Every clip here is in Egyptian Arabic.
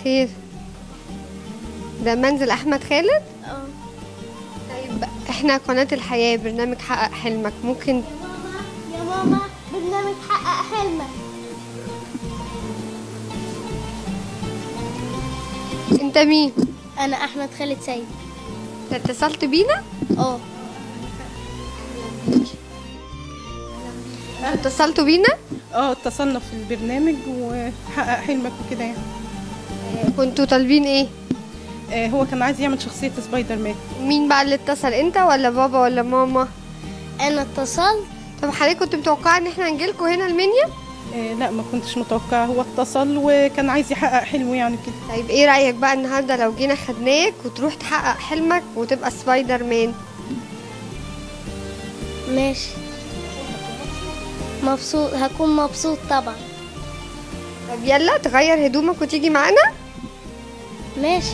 الخير ده منزل احمد خالد اه طيب احنا قناة الحياة برنامج حقق حلمك ممكن يا ماما برنامج حقق حلمك انت مين انا احمد خالد سيد انت اتصلت بينا اه اتصلتوا بينا اه اتصلنا في البرنامج وحقق حلمك وكده يعني كنتوا طالبين ايه آه هو كان عايز يعمل شخصية سبايدر مان مين بقى اللي اتصل انت ولا بابا ولا ماما انا اتصلت طب حضرتك كنت متوقعه ان احنا نجيلكوا هنا المنيا آه لا ما كنتش متوقعة هو اتصل وكان عايز يحقق حلمه يعني كده طيب ايه رايك بقى النهارده لو جينا خدناك وتروح تحقق حلمك وتبقى سبايدر مان ماشي مبسوط هكون مبسوط طبعا طب يلا تغير هدومك وتيجي معانا ماشي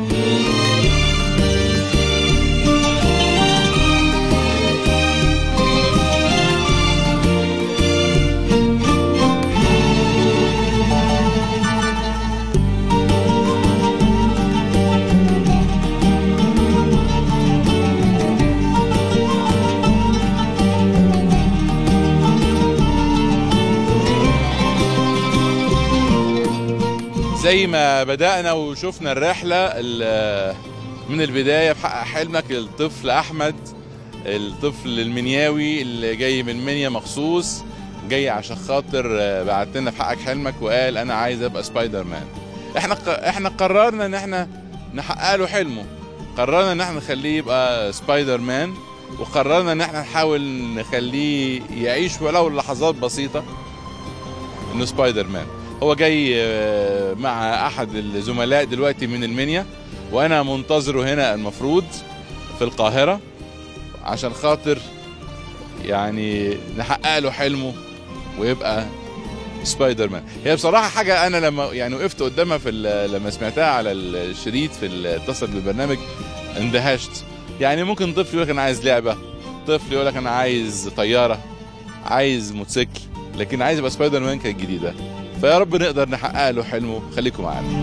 زي ما بدأنا وشفنا الرحلة ال- من البداية بحقق حلمك الطفل أحمد الطفل المنياوي اللي جاي من منيا مخصوص جاي عشان خاطر آه، بعت لنا بحقق حلمك وقال أنا عايز أبقى سبايدر مان احنا ق- احنا قررنا ان احنا نحقق له حلمه قررنا ان احنا نخليه يبقى سبايدر مان وقررنا ان احنا نحاول نخليه يعيش ولو لحظات بسيطة انه سبايدر مان هو جاي آه، مع احد الزملاء دلوقتي من المنيا وانا منتظره هنا المفروض في القاهره عشان خاطر يعني نحقق له حلمه ويبقى سبايدر مان هي بصراحه حاجه انا لما يعني وقفت قدامها في ال- لما سمعتها على الشريط في ال- اتصل بالبرنامج اندهشت يعني ممكن طفل يقول لك انا عايز لعبه طفل يقول لك انا عايز طياره عايز موتوسيكل لكن عايز يبقى سبايدر مان كانت جديده فيا رب نقدر نحقق له حلمه خليكم معانا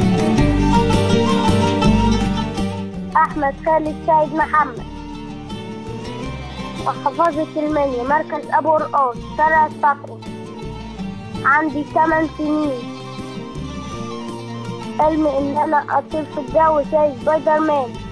احمد خالد سيد محمد محافظة المنيا مركز ابو رقاص شارع الصقر عندي 8 سنين حلمي ان انا اطير في الجو زي سبايدر مان